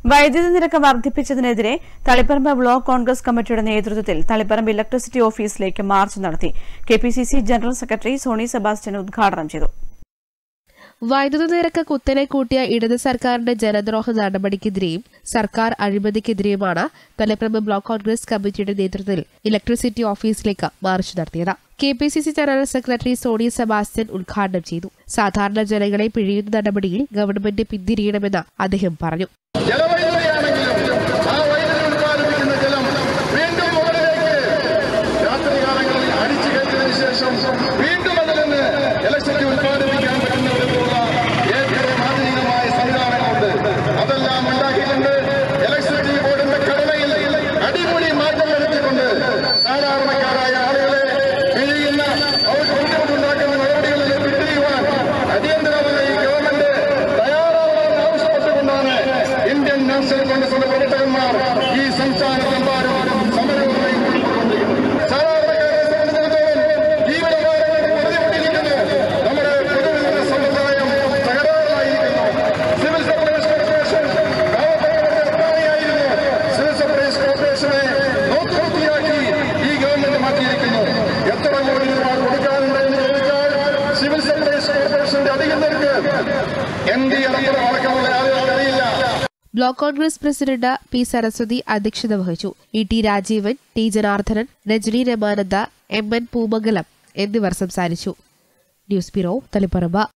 വൈദ്യുതി നിരക്ക് വർദ്ധിപ്പിച്ചതിനെതിരെ തളിപ്പറമ്പ് ബ്ലോക്ക് കോൺഗ്രസ് കമ്മിറ്റിയുടെ നേതൃത്വത്തിൽ തളിപ്പറമ്പ് ഇലക്ട്രിസിറ്റി ഓഫീസിലേക്ക് മാർച്ച് നടത്തി K P C C general secretary Sony Sebastian ഉദ്ഘാടനം ചെയ്തു വൈദ്യുതി നിരക്ക് കുത്തനെ കൂട്ടിയ ഇടത് സർക്കാരിന്റെ ജനദ്രോഹ നടപടിക്കെതിരെയും സർക്കാർ അഴിമതിക്കെതിരെയുമാണ് തലപ്രഭ ബ്ലോക്ക് കോൺഗ്രസ് കമ്മിറ്റിയുടെ നേതൃത്വത്തിൽ ഇലക്ട്രിസിറ്റി ഓഫീസിലേക്ക് മാർച്ച് നടത്തിയത് K P C C general secretary Sony Sebastian ഉദ്ഘാടനം ചെയ്തു സാധാരണ ജനങ്ങളെ പിഴിയുന്ന നടപടിയിൽ ഗവൺമെന്റ് പിന്തിരിയണമെന്ന് അദ്ദേഹം പറഞ്ഞു ജലവൈദ്യുതിയാണെങ്കിലും ആ വൈദ്യുതി ഉത്പാദിപ്പിക്കുന്ന ജലം വീണ്ടും മുകളിലേക്ക് രാത്രികാലങ്ങളിൽ അടിച്ചു കയറ്റിയതിനു ശേഷം വീണ്ടും അതിൽ നിന്ന് ഇലക്ട്രിസിറ്റി ഉത്പാദിപ്പിക്കാൻ പറ്റുന്ന വിധത്തിലുള്ള ഏറ്റവും ആധുനികമായ സംവിധാനങ്ങളുണ്ട് അതെല്ലാം ഉണ്ടാക്കിക്കൊണ്ട് ഇലക്ട്രിസിറ്റി ബോർഡിന്റെ ഘടനയിൽ അടിപൊളി മാറ്റം വരുത്തിക്കൊണ്ട് സാധാരണക്കാരായ ആളുകളെ പിഴിയുന്ന അവർക്ക് ബുദ്ധിമുട്ടുണ്ടാക്കുന്ന നടപടികളിൽ നിന്ന് പിന്തിരിയുവാൻ അടിയന്തരമായി ഗവൺമെന്റ് തയ്യാറാവണമെന്ന് ആവശ്യപ്പെട്ടുകൊണ്ടാണ് ഇന്ത്യൻ നാഷണൽ കോൺഗ്രസിന്റെ പ്രവർത്തകന്മാർ ഈ സംസ്ഥാനത്തെമ്പാടും സമരവുമായി മുന്നോട്ടുകൊണ്ടിരിക്കുന്നത് സാധാരണക്കാരെ സംബന്ധിച്ചിടത്തോളം ജീവിതകാലങ്ങൾക്ക് ബുദ്ധിമുട്ടിയിരിക്കുന്നു നമ്മുടെ പൊതുവിതരണ സമ്പ്രദായം തകരാറിലായിരിക്കുന്നു സിവിൽ സപ്ലൈസ് കോർപ്പറേഷൻ പാവപ്പെട്ടവരുടെ അത്താണിയായിരുന്നു സിവിൽ സപ്ലൈസ് കോർപ്പറേഷനെ നോക്കുകുത്തിയാക്കി ഈ ഗവൺമെന്റ് മാറ്റിയിരിക്കുന്നു എത്ര കോടി രൂപ കൊടുക്കാനുണ്ടെന്ന് ചോദിച്ചാൽ സിവിൽ സപ്ലൈസ് കോർപ്പറേഷന്റെ അധികൃതർക്ക് എം ഡി അടക്കം അടക്കമുള്ള ആളുകൾക്ക് അറിയില്ല block Congress president P Saraswathi അധ്യക്ഷത വഹിച്ചു E T Rajeevan T Janardhanan Rajani Ramananda M N Poomangalam എന്നിവർ സംസാരിച്ചു ന്യൂസ് ബ്യൂറോ തളിപ്പറമ്പ്